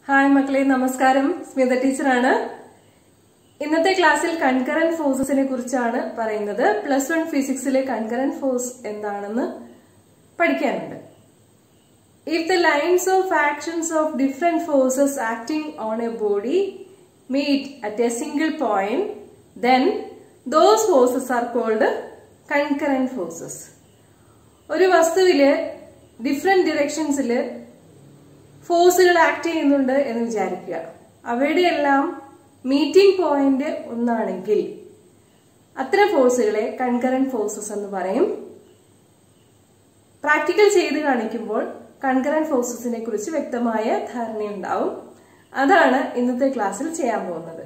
Hi മക്കളെ നമസ്കാരം സ്മിത ടീച്ചറാണ് ഇന്നത്തെ ക്ലാസ്സിൽ കൺകറന്റ് ഫോഴ്സസിനെ കുറിച്ചാണ് പറയുന്നത് പ്ലസ് വൺ ഫിസിക്സിലെ കൺകറന്റ് ഫോഴ്സ് എന്താണെന്ന് പഠിക്കാനുണ്ട് if the lines of actions of different forces acting on a body meet at a single point then those forces are called concurrent forces ഒരു വസ്തുവില് ഡിഫറെന്റ് ഡിറക്ഷൻസിൽ ഫോഴ്സുകൾ ആക്ട് ചെയ്യുന്നുണ്ട് എന്ന് വിചാരിക്കുക അവയുടെ എല്ലാം മീറ്റിംഗ് പോയിന്റ് ഒന്നാണെങ്കിൽ അത്തരം ഫോഴ്സുകളെ കൺകറന്റ് ഫോഴ്സസ് എന്ന് പറയും പ്രാക്ടിക്കൽ ചെയ്ത് കാണിക്കുമ്പോൾ കൺകറന്റ് ഫോഴ്സസിനെ കുറിച്ച് വ്യക്തമായ ധാരണയുണ്ടാവും അതാണ് ഇന്നത്തെ ക്ലാസ്സിൽ ചെയ്യാൻ പോകുന്നത്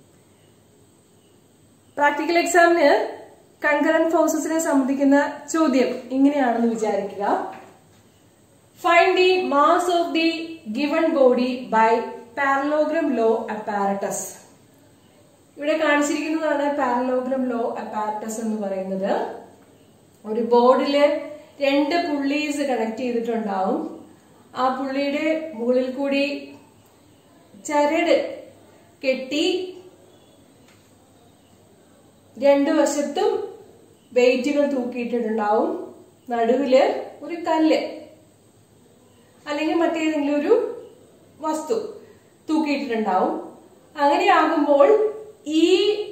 പ്രാക്ടിക്കൽ എക്സാമിന് കൺകറന്റ് ഫോഴ്സസിനെ സംബന്ധിക്കുന്ന ചോദ്യം ഇങ്ങനെയാണെന്ന് വിചാരിക്കുക Find the mass of the given body by parallelogram law apparatus. ഇവിടെ കാണിച്ചിരിക്കുന്നതാണ് പാരലോഗ്രാം ലോ അപ്പാരറ്റസ് എന്ന് പറയുന്നത് ഒരു ബോർഡില് രണ്ട് പുള്ളീസ് കണക്ട് ചെയ്തിട്ടുണ്ടാവും ആ പുള്ളിയുടെ മുകളിൽ കൂടി ചരട് കെട്ടി രണ്ടു വശത്തും വെയിറ്റുകൾ തൂക്കിയിട്ടിട്ടുണ്ടാവും നടുവില് ഒരു കല്ല് അല്ലെങ്കിൽ മറ്റേതെങ്കിലും ഒരു വസ്തു തൂക്കിയിട്ടിട്ടുണ്ടാവും അങ്ങനെയാകുമ്പോൾ ഈ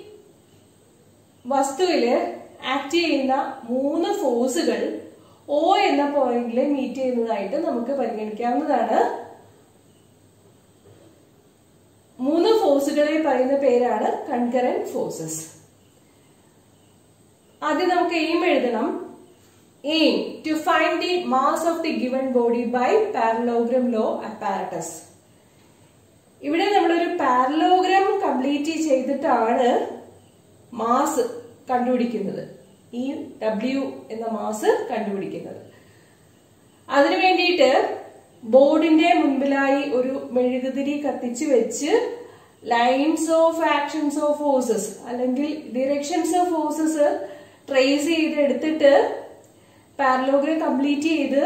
വസ്തുവില് ആക്ട് ചെയ്യുന്ന മൂന്ന് ഫോഴ്സുകൾ ഓ എന്ന പോയിന്റിൽ മീറ്റ് ചെയ്യുന്നതായിട്ട് നമുക്ക് പരിഗണിക്കാവുന്നതാണ് മൂന്ന് ഫോഴ്സുകളെ പറയുന്ന പേരാണ് കൺകറന്റ് ഫോഴ്സസ് ആദ്യം നമുക്ക് എയിം എഴുതണം aim to find the mass of the given body by parallelogram law apparatus. ഇവിടെ നമ്മളൊരു പാരലോഗ്രാം കംപ്ലീറ്റ് ചെയ്തിട്ടാണ് മാസ് കണ്ടുപിടിക്കുന്നത് ഈ ഡബ്ല്യു എന്ന മാസ് കണ്ടുപിടിക്കുന്നത് അതിനു വേണ്ടിയിട്ട് ബോർഡിന്റെ മുൻപിലായി ഒരു മെഴുകുതിരി കത്തിച്ച് വെച്ച് lines of actions of forces അല്ലെങ്കിൽ ഡിറക്ഷൻസ് ഓഫ് ഫോഴ്സസ് ട്രേസ് ചെയ്ത് എടുത്തിട്ട് പാരലോഗ്രാം കംപ്ലീറ്റ് ചെയ്ത്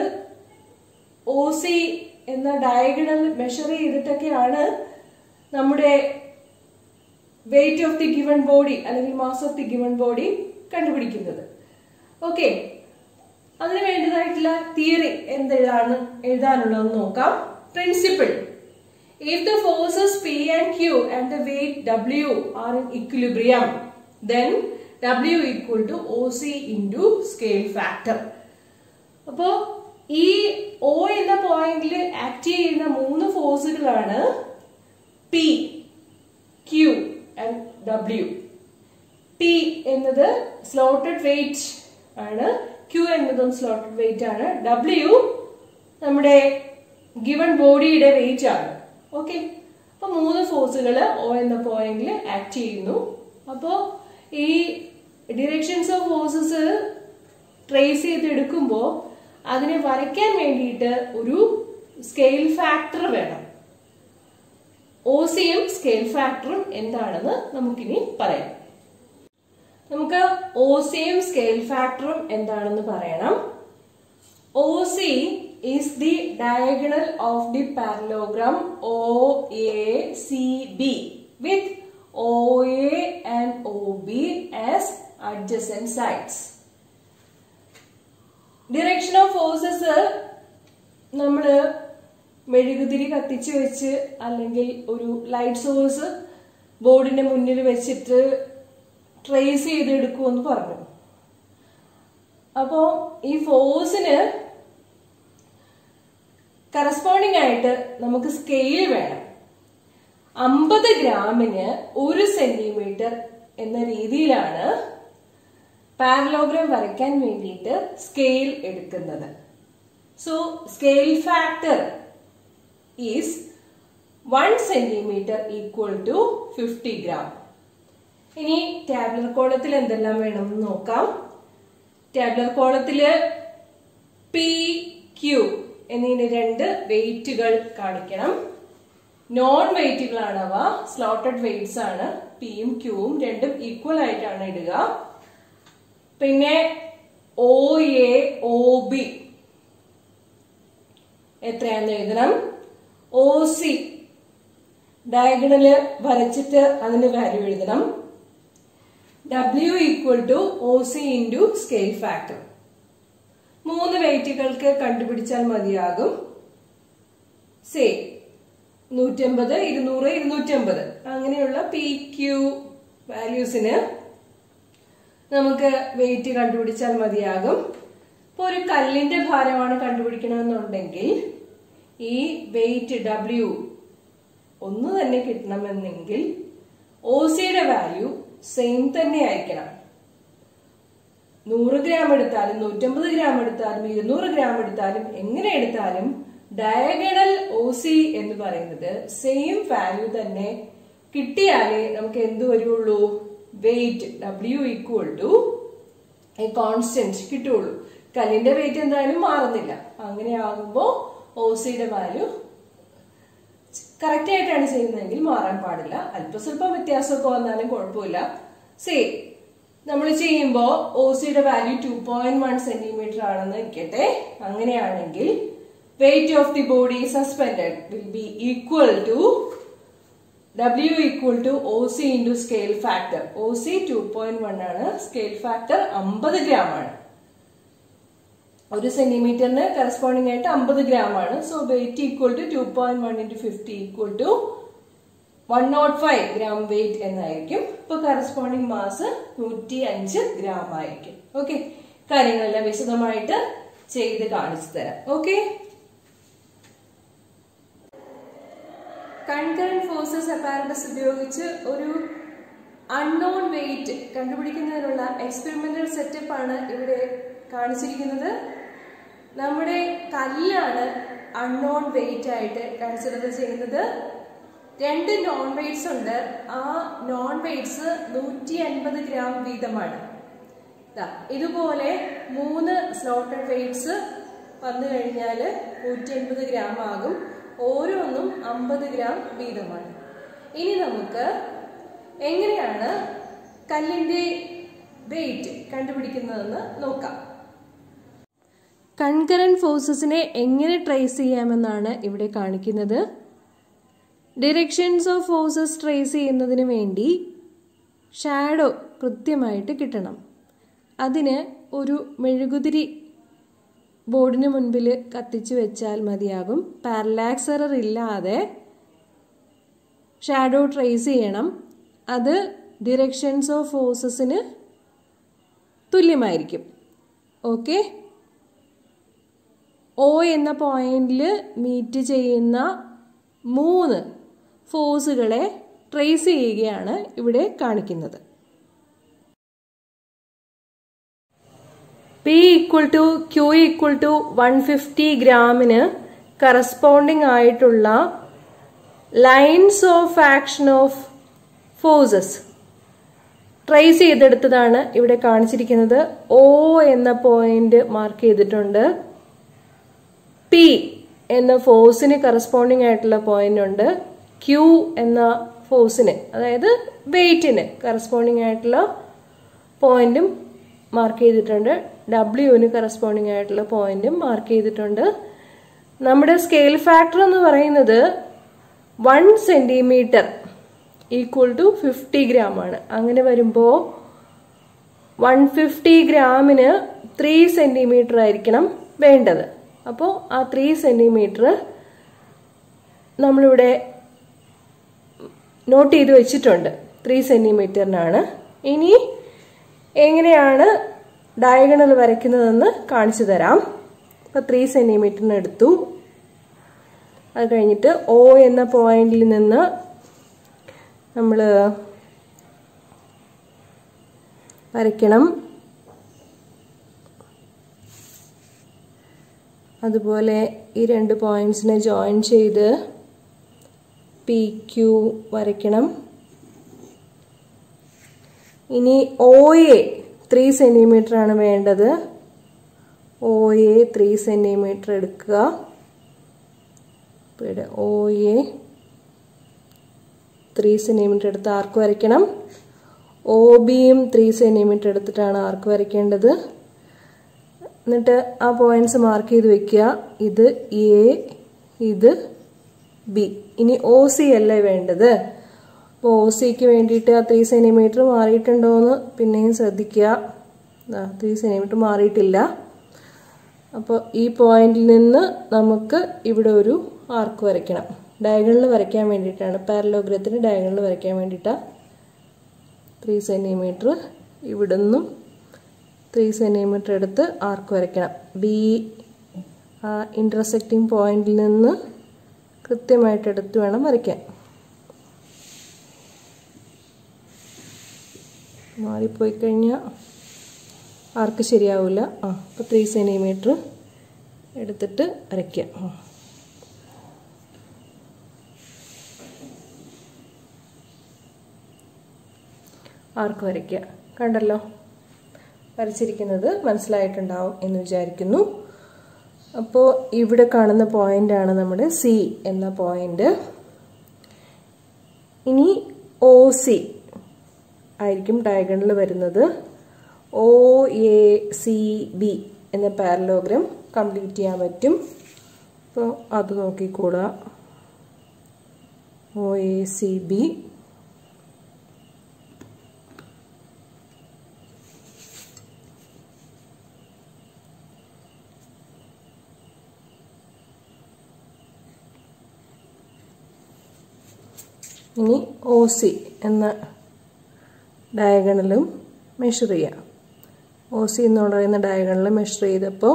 ഒ സി എന്ന ഡയഗണൽ മെഷർ ചെയ്തിട്ടൊക്കെയാണ് നമ്മുടെ weight of the given body അല്ലെങ്കിൽ mass of the given body കണ്ടുപിടിക്കുന്നത് ഓക്കെ അതിന് വേണ്ടതായിട്ടുള്ള തിയറി എന്തെഴുതാണ് എഴുതാനുള്ളതെന്ന് നോക്കാം principle if the forces P and Q and the weight W are in equilibrium then W equal to O C into scale factor അപ്പോ ഈ O എന്ന പോയിന്റിൽ ആക്ട് ചെയ്യുന്ന മൂന്ന് ഫോഴ്സുകളാണ് P Q and W P എന്നത് സ്ലോട്ടഡ് വെയിറ്റ് ആണ് Q എന്നതും സ്ലോട്ടഡ് വെയിറ്റ് ആണ് ഡബ്ല്യു നമ്മുടെ ഗിവൺ ബോഡിയുടെ വെയിറ്റ് ആണ് ഓക്കെ അപ്പൊ മൂന്ന് ഫോഴ്സുകൾ ഒ എന്ന പോയിന്റിൽ ആക്ട് ചെയ്യുന്നു അപ്പോ ഈ ഡിറക്ഷൻസ് ഓഫ് ഫോഴ്സസ് ട്രേസ് ചെയ്തെടുക്കുമ്പോൾ അതിനെ വരയ്ക്കാൻ വേണ്ടിയിട്ട് ഒരു സ്കെയിൽ ഫാക്ടർ വേണം ഒ സിയും സ്കെയിൽ ഫാക്ടറും എന്താണെന്ന് നമുക്കിനി പറയാം നമുക്ക് ഒ സിയും സ്കെയിൽ ഫാക്ടറും എന്താണെന്ന് പറയണം O C is the diagonal of the parallelogram O A C B with O A and O B as adjacent sides direction of forces നമ്മള് മെഴുകുതിരി കത്തിച്ച് വെച്ച് അല്ലെങ്കിൽ ഒരു ലൈറ്റ് സോഴ്സ് ബോർഡിന്റെ മുന്നിൽ വെച്ചിട്ട് ട്രേസ് ചെയ്തെടുക്കുമെന്ന് പറഞ്ഞു അപ്പോ ഈ ഫോഴ്സിന് കറസ്പോണ്ടിങ് ആയിട്ട് നമുക്ക് സ്കെയിൽ വേണം അമ്പത് ഗ്രാമിന് ഒരു സെന്റിമീറ്റർ എന്ന രീതിയിലാണ് പാരലോഗ്രാം വരയ്ക്കാൻ വേണ്ടിയിട്ട് സ്കെയിൽ എടുക്കുന്നത് so scale factor is one centimetre equal to fifty gram ഇനി ടാബ്ലർ കോളത്തിൽ എന്തെല്ലാം വേണമെന്ന് നോക്കാം ടാബ്ലർ കോളത്തില് പി ക്യു എന്നിങ്ങനെ രണ്ട് വെയിറ്റുകൾ കാണിക്കണം നോൺ വെയിറ്റുകളാണ് അവ സ്ലോട്ടഡ് വെയിറ്റ്സ് ആണ് പിയും ക്യൂവും രണ്ടും ഈക്വൽ ആയിട്ടാണ് ഇടുക പിന്നെ ഒ എ ഒ ബി എത്രയാന്ന് എഴുതണം ഒ സി ഡയഗണല് വരച്ചിട്ട് അതിന് വാല്യൂ എഴുതണം W equal to O C into scale factor മൂന്ന് വെയിറ്റുകൾക്ക് കണ്ടുപിടിച്ചാൽ മതിയാകും സേ നൂറ്റമ്പത് ഇരുന്നൂറ് ഇരുന്നൂറ്റമ്പത് അങ്ങനെയുള്ള പി ക്യു വാല്യൂസിന് നമുക്ക് വെയിറ്റ് കണ്ടുപിടിച്ചാൽ മതിയാകും ഇപ്പോൾ ഒരു കല്ലിന്റെ ഭാരമാണ് കണ്ടുപിടിക്കണമെന്നുണ്ടെങ്കിൽ ഈ വെയിറ്റ് ഡബ്ല്യു ഒന്ന് തന്നെ കിട്ടണമെന്നെങ്കിൽ ഒ സിയുടെ വാല്യൂ സെയിം തന്നെ ആയിരിക്കണം നൂറ് ഗ്രാം എടുത്താലും നൂറ്റമ്പത് ഗ്രാം എടുത്താലും ഇരുന്നൂറ് ഗ്രാം എടുത്താലും എങ്ങനെ എടുത്താലും ഡയഗണൽ ഒ സി എന്ന് പറയുന്നത് സെയിം വാല്യൂ തന്നെ കിട്ടിയാലേ നമുക്ക് എന്ത് വരുള്ളൂ weight W equal to a constant കിട്ടുള്ളൂ കല്ലിന്റെ വെയിറ്റ് എന്തായാലും മാറുന്നില്ല അങ്ങനെ ആകുമ്പോ ഒ സിയുടെ വാല്യൂ കറക്റ്റ് ആയിട്ടാണ് ചെയ്യുന്നതെങ്കിൽ മാറാൻ പാടില്ല അല്പസ്വല്പം വ്യത്യാസമൊക്കെ വന്നാലും കുഴപ്പമില്ല സേ നമ്മൾ ചെയ്യുമ്പോൾ ഒ സിയുടെ value two point one centimetre ആണെന്ന് ഇരിക്കട്ടെ അങ്ങനെയാണെങ്കിൽ weight of the body suspended will be equal to W equal to O C into scale factor O C two point one ആണ് സ്കെയിൽ ഫാക്ടർ അമ്പത് gram ആണ് ഒരു സെന്റിമീറ്ററിന് corresponding ആയിട്ട് അമ്പത് ഗ്രാം ആണ് so weight equal to two point one into fifty equal to one nought five gram weight എന്നായിരിക്കും ഇപ്പൊ കറസ്പോണ്ടിങ് മാസ് നൂറ്റി അഞ്ച് ഗ്രാം ആയിരിക്കും ഓക്കെ കാര്യങ്ങളെല്ലാം വിശദമായിട്ട് ചെയ്ത് കാണിച്ചു തരാം ഓക്കെ കൺകറന്റ് ഫോഴ്സസ് അപ്പാരറ്റസ് ഉപയോഗിച്ച് ഒരു അൺനോൺ വെയിറ്റ് കണ്ടുപിടിക്കുന്നതിനുള്ള എക്സ്പെരിമെന്റൽ സെറ്റപ്പ് ആണ് ഇവിടെ കാണിച്ചിരിക്കുന്നത് നമ്മുടെ കല്ലാണ് അൺനോൺ വെയിറ്റ് ആയിട്ട് കൺസിഡർ ചെയ്യുന്നത് രണ്ട് നോൺ വെയ്റ്റ്സ് ഉണ്ട് ആ നോൺ വെയ്റ്റ്സ് നൂറ്റി അൻപത് ഗ്രാം വീതമാണ് ദാ, ഇതുപോലെ മൂന്ന് സ്ലോട്ടഡ് വെയ്റ്റ്സ് വന്നു കഴിഞ്ഞാൽ നൂറ്റി അൻപത് ഗ്രാം ആകും ഓരോന്നും അമ്പത് ഗ്രാം വീതമാണ് ഇനി നമുക്ക് എങ്ങനെയാണ് കല്ലിന്റെ വെയിറ്റ് കണ്ടുപിടിക്കുന്നതെന്ന് നോക്കാം കൺകറന്റ് ഫോഴ്സസിനെ എങ്ങനെ ട്രേസ് ചെയ്യാമെന്നാണ് ഇവിടെ കാണിക്കുന്നത് ഡിറക്ഷൻസ് ഓഫ് ഫോഴ്സസ് ട്രേസ് ചെയ്യുന്നതിന് വേണ്ടി ഷാഡോ കൃത്യമായിട്ട് കിട്ടണം അതിന് ഒരു മെഴുകുതിരി ബോർഡിന് മുൻപിൽ കത്തിച്ച് വെച്ചാൽ മതിയാകും പാരലാക്സറർ ഇല്ലാതെ ഷാഡോ ട്രേസ് ചെയ്യണം അത് ഡിറക്ഷൻസ് ഓഫ് ഫോഴ്സസിന് തുല്യമായിരിക്കും ഓക്കെ ഒ എന്ന പോയിന്റിൽ മീറ്റ് ചെയ്യുന്ന മൂന്ന് ഫോഴ്സുകളെ ട്രേസ് ചെയ്യുകയാണ് ഇവിടെ കാണിക്കുന്നത് P equal to Q equal to one fifty ഗ്രാമിന് കറസ്പോണ്ടിങ് ആയിട്ടുള്ള lines of action of forces trace ചെയ്തെടുത്തതാണ് ഇവിടെ കാണിച്ചിരിക്കുന്നത് ഒ എന്ന പോയിന്റ് മാർക്ക് ചെയ്തിട്ടുണ്ട് പി എന്ന ഫോഴ്സിന് കറസ്പോണ്ടിങ് ആയിട്ടുള്ള പോയിന്റ് ഉണ്ട് ക്യൂ എന്ന ഫോഴ്സിന് അതായത് വെയിറ്റിന് കറസ്പോണ്ടിങ് ആയിട്ടുള്ള പോയിന്റും മാർക്ക് ചെയ്തിട്ടുണ്ട് ഡബ്ല്യുവിന് കറസ്പോണ്ടിങ് ആയിട്ടുള്ള പോയിന്റും മാർക്ക് ചെയ്തിട്ടുണ്ട് നമ്മുടെ സ്കെയിൽ ഫാക്ടർ എന്ന് പറയുന്നത് one centimetre equal to fifty gram ആണ് അങ്ങനെ വരുമ്പോൾ വൺ ഫിഫ്റ്റി ഗ്രാമിന് ത്രീ സെന്റിമീറ്റർ ആയിരിക്കണം വേണ്ടത് അപ്പോൾ ആ ത്രീ സെന്റിമീറ്റർ നമ്മളിവിടെ നോട്ട് ചെയ്ത് വെച്ചിട്ടുണ്ട് ത്രീ സെന്റിമീറ്ററിനാണ് ഇനി എങ്ങനെയാണ് ഡയഗണൽ വരയ്ക്കുന്നതെന്ന് കാണിച്ചു തരാം ഇപ്പം ത്രീ സെന്റിമീറ്ററിന് എടുത്തു അത് കഴിഞ്ഞിട്ട് ഒ എന്ന പോയിന്റിൽ നിന്ന് നമ്മൾ വരയ്ക്കണം അതുപോലെ ഈ രണ്ട് പോയിന്റ്സിനെ ജോയിൻ ചെയ്ത് പി ക്യു വരയ്ക്കണം ഇനി ഒ എ ത്രീ സെൻറ്റിമീറ്റർ ആണ് വേണ്ടത് ഒ എ ത്രീ സെൻറ്റിമീറ്റർ എടുക്കുക ഇവിടെ ഒ എ ത്രീ സെൻറ്റിമീറ്റർ എടുത്ത് ആർക്ക് വരയ്ക്കണം ഒ ബിയും ത്രീ സെൻറ്റിമീറ്റർ എടുത്തിട്ടാണ് ആർക്ക് വരയ്ക്കേണ്ടത് എന്നിട്ട് ആ പോയിന്റ്സ് മാർക്ക് ചെയ്ത് വെക്കുക ഇത് എ ഇത് ബി ഇനി ഒ സി അല്ലേ വേണ്ടത് അപ്പോൾ ഒ സിക്ക് വേണ്ടിയിട്ട് ആ ത്രീ സെൻറ്റിമീറ്റർ മാറിയിട്ടുണ്ടോ എന്ന് പിന്നെയും ശ്രദ്ധിക്കുക ത്രീ സെൻറ്റിമീറ്റർ മാറിയിട്ടില്ല അപ്പോൾ ഈ പോയിന്റിൽ നിന്ന് നമുക്ക് ഇവിടെ ഒരു ആർക്ക് വരയ്ക്കണം ഡയഗണൽ വരയ്ക്കാൻ വേണ്ടിയിട്ടാണ് പാരലോഗ്രത്തിന് ഡയഗണൽ വരയ്ക്കാൻ വേണ്ടിയിട്ടാണ് ത്രീ സെൻറ്റിമീറ്റർ ഇവിടെ നിന്നും ത്രീ സെൻറ്റിമീറ്റർ എടുത്ത് ആർക്ക് വരയ്ക്കണം ബി ആ ഇൻ്റർസെക്റ്റിംഗ് പോയിന്റിൽ നിന്ന് കൃത്യമായിട്ട് എടുത്ത് വേണം വരയ്ക്കാൻ മാറിപ്പോയി കഴിഞ്ഞാൽ ആർക്ക് ശരിയാവില്ല ആ അപ്പോൾ ത്രീ സെൻറ്റിമീറ്റർ എടുത്തിട്ട് വരയ്ക്കുക ആർക്ക് വരയ്ക്കുക കണ്ടല്ലോ വരച്ചിരിക്കുന്നത് മനസ്സിലായിട്ടുണ്ടാവും എന്ന് വിചാരിക്കുന്നു അപ്പോൾ ഇവിടെ കാണുന്ന പോയിന്റാണ് നമ്മുടെ സി എന്ന പോയിന്റ് ഇനി ഒ സി ആയിരിക്കും ഡയഗണൽ വരുന്നത് ഒ എ സി ബി എന്ന പാരലോഗ്രാം കംപ്ലീറ്റ് ചെയ്യാൻ പറ്റും അപ്പോൾ അത് നോക്കിക്കൂടാ ഒ എ സി ബി ഇനി ഒ സി എന്ന ഡയഗണലും മെഷർ ചെയ്യാം ഒ സി എന്ന് പറയുന്ന ഡയഗണൽ മെഷർ ചെയ്തപ്പോൾ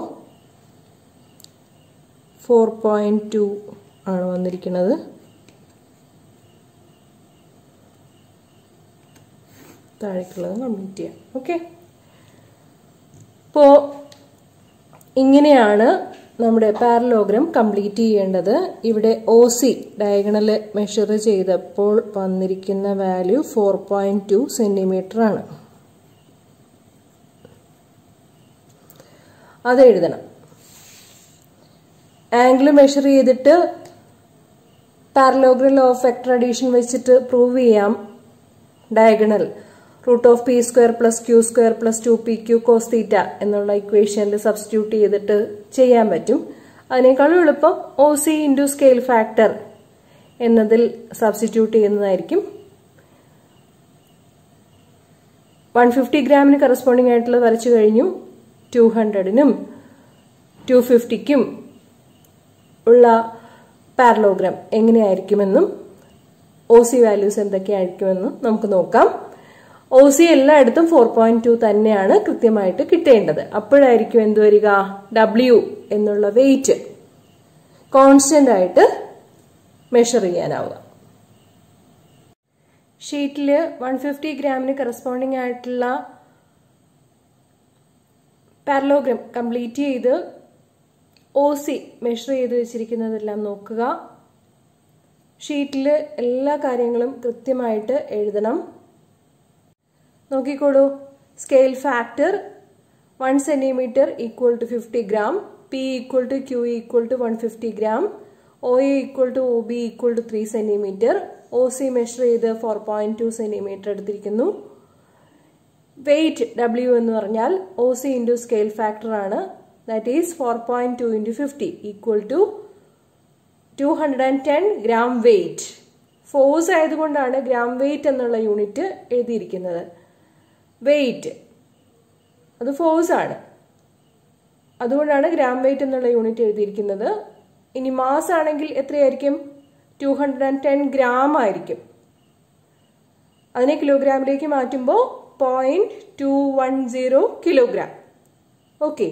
ഫോർ പോയിൻറ്റ് ടു ആണ് വന്നിരിക്കുന്നത് താഴേക്കുള്ളത് കംപ്ലീറ്റ് ചെയ്യാം ഓക്കെ അപ്പോൾ ഇങ്ങനെയാണ് നമ്മുടെ പാരലോഗ്രാം കംപ്ലീറ്റ് ചെയ്യേണ്ടത് ഇവിടെ ഒ സി ഡയഗണൽ മെഷർ ചെയ്തപ്പോൾ വന്നിരിക്കുന്ന value four point two centimetre ആണ് അത് എഴുതണം ആംഗിൾ മെഷർ ചെയ്തിട്ട് parallelogram law of vector addition വെച്ചിട്ട് പ്രൂവ് ചെയ്യാം diagonal root of P square plus Q square plus two P Q cos theta എന്നുള്ള ഇക്വേഷനിൽ സബ്സ്റ്റിറ്റ്യൂട്ട് ചെയ്തിട്ട് ചെയ്യാൻ പറ്റും അതിനേക്കാളും എളുപ്പം O C into scale factor എന്നതിൽ സബ്സ്റ്റിറ്റ്യൂട്ട് ചെയ്യുന്നതായിരിക്കും വൺ ഫിഫ്റ്റി ഗ്രാമിന് കറസ്പോണ്ടിങ് ആയിട്ടുള്ളത് വരച്ചു കഴിഞ്ഞു ടു ഹൺഡ്രഡിനും ടു ഫിഫ്റ്റിക്കും ഉള്ള പാരലോഗ്രാം എങ്ങനെയായിരിക്കുമെന്നും ഒ സി വാല്യൂസ് എന്തൊക്കെയായിരിക്കുമെന്നും നമുക്ക് നോക്കാം ഒ സി എല്ലായിടത്തും ഫോർ പോയിന്റ് ടു തന്നെയാണ് കൃത്യമായിട്ട് കിട്ടേണ്ടത് അപ്പോഴായിരിക്കും എന്ത് വരിക ഡബ്ല്യു എന്നുള്ള വെയിറ്റ് കോൺസ്റ്റന്റ് ആയിട്ട് മെഷർ ചെയ്യാനാവുക ഷീറ്റിൽ വൺ ഫിഫ്റ്റി ഗ്രാമിന് കറസ്പോണ്ടിങ് ആയിട്ടുള്ള പാരലോഗ്രാം കംപ്ലീറ്റ് ചെയ്ത് ഒ സി മെഷർ ചെയ്ത് വെച്ചിരിക്കുന്നതെല്ലാം നോക്കുക ഷീറ്റിൽ എല്ലാ കാര്യങ്ങളും കൃത്യമായിട്ട് എഴുതണം നോക്കിക്കോളൂ scale factor one centimetre equal to fifty gram P equal to Q equal to one fifty gram O A equal to O B equal to three centimetre O C measure ചെയ്ത് ഫോർ പോയിന്റ് ടു സെന്റിമീറ്റർ എടുത്തിരിക്കുന്നു weight W എന്ന് പറഞ്ഞാൽ O C into scale factor ആണ് that is four point two into fifty equal to two hundred and ten gram weight force ആയതുകൊണ്ടാണ് gram weight എന്നുള്ള unit എഴുതിയിരിക്കുന്നത് weight അത് force ആണ് അതുകൊണ്ടാണ് ഗ്രാം വെയിറ്റ് എന്നുള്ള യൂണിറ്റ് എഴുതിയിരിക്കുന്നത് ഇനി മാസ് ആണെങ്കിൽ എത്രയായിരിക്കും two hundred and ten gram ആയിരിക്കും അതിനെ കിലോഗ്രാമിലേക്ക് മാറ്റുമ്പോൾ point two one zero kilogram okay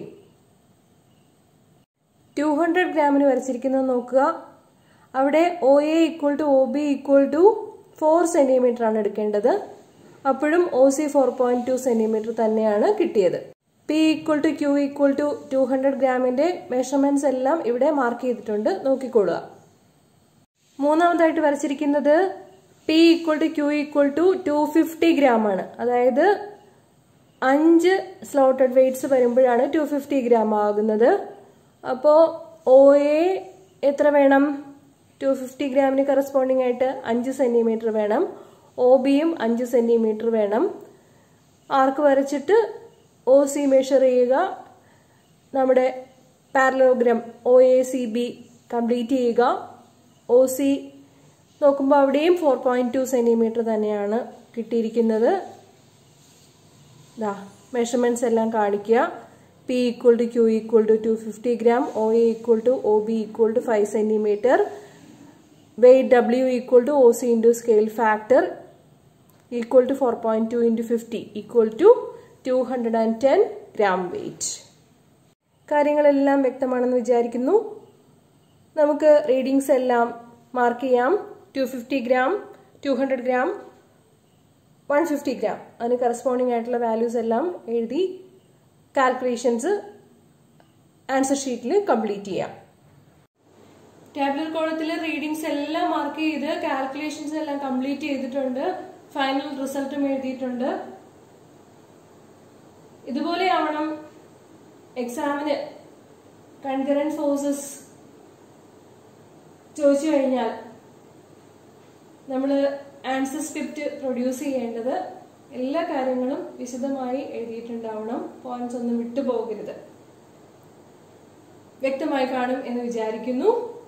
two hundred ഗ്രാമിന് വരച്ചിരിക്കുന്നത് നോക്കുക അവിടെ O A equal to O B equal to four centimetre ആണ് എടുക്കേണ്ടത് അപ്പോഴും O C four point two centimetre തന്നെയാണ് കിട്ടിയത് P equal to Q equal to two hundred ഗ്രാമിന്റെ മെഷർമെന്റ്സ് എല്ലാം ഇവിടെ മാർക്ക് ചെയ്തിട്ടുണ്ട് നോക്കിക്കൊള്ളുക മൂന്നാമതായിട്ട് വരച്ചിരിക്കുന്നത് P equal to Q equal to two fifty gram ആണ് അതായത് അഞ്ച് സ്ലോട്ടഡ് വെയ്റ്റ്സ് വരുമ്പോഴാണ് ടു ഫിഫ്റ്റി ഗ്രാം ആകുന്നത് അപ്പോൾ ഒ എ എത്ര വേണം ടു ഫിഫ്റ്റി ഗ്രാമിന് കറസ്പോണ്ടിങ് ആയിട്ട് അഞ്ച് സെന്റിമീറ്റർ വേണം ഒ ബിയും അഞ്ച് സെന്റിമീറ്റർ വേണം ആർക്ക് വരച്ചിട്ട് ഒ സി മെഷർ ചെയ്യുക നമ്മുടെ parallelogram O A C B complete ചെയ്യുക ഒ സി നോക്കുമ്പോൾ അവിടെയും ഫോർ പോയിന്റ് ടു സെന്റിമീറ്റർ തന്നെയാണ് കിട്ടിയിരിക്കുന്നത് ദാ മെഷർമെന്റ്സ് എല്ലാം കാണിക്കുക P equal to Q equal to two fifty gram O A equal to O B equal to five centimetre weight W equal to O C into scale factor equal to four point two into fifty equal to two hundred and ten gram weight കാര്യങ്ങളെല്ലാം വ്യക്തമാണെന്ന് വിചാരിക്കുന്നു നമുക്ക് readings എല്ലാം mark ചെയ്യാം two fifty gram two hundred gram one fifty gram അതിന് corresponding ആയിട്ടുള്ള values എല്ലാം എഴുതി കാൽക്കുലേഷൻസ് ആൻസർ ഷീറ്റിൽ കംപ്ലീറ്റ് ചെയ്യാം ടാബ്ലർ കോളത്തിൽ റീഡിങ്സ് എല്ലാം മാർക്ക് ചെയ്ത് കാൽക്കുലേഷൻസ് എല്ലാം കംപ്ലീറ്റ് ചെയ്തിട്ടുണ്ട് ഫൈനൽ റിസൾട്ടും എഴുതിയിട്ടുണ്ട് ഇതുപോലെ ആവണം എക്സാമിന് കൺകറന്റ് ഫോഴ്സസ് ചോദിച്ചു കഴിഞ്ഞാൽ നമ്മൾ ആൻസർ സ്ക്രിപ്റ്റ് പ്രൊഡ്യൂസ് ചെയ്യേണ്ടത് എല്ലാ കാര്യങ്ങളും വിശദമായി എഴുതിയിട്ടുണ്ടാവണം പോയിന്റ്സ് ഒന്നും വിട്ടുപോകരുത് വ്യക്തമായി കാണും എന്ന് വിചാരിക്കുന്നു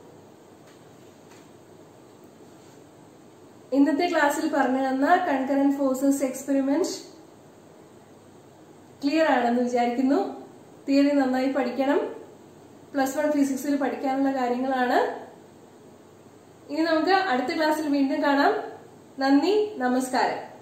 ഇന്നത്തെ ക്ലാസ്സിൽ പറഞ്ഞു തന്ന കൺകറന്റ് ഫോഴ്സസ് എക്സ്പെരിമെന്റ് ക്ലിയർ ആണെന്ന് വിചാരിക്കുന്നു തിയറി നന്നായി പഠിക്കണം പ്ലസ് വൺ ഫിസിക്സിൽ പഠിക്കാനുള്ള കാര്യങ്ങളാണ് ഇനി നമുക്ക് അടുത്ത ക്ലാസ്സിൽ വീണ്ടും കാണാം നന്ദി നമസ്കാരം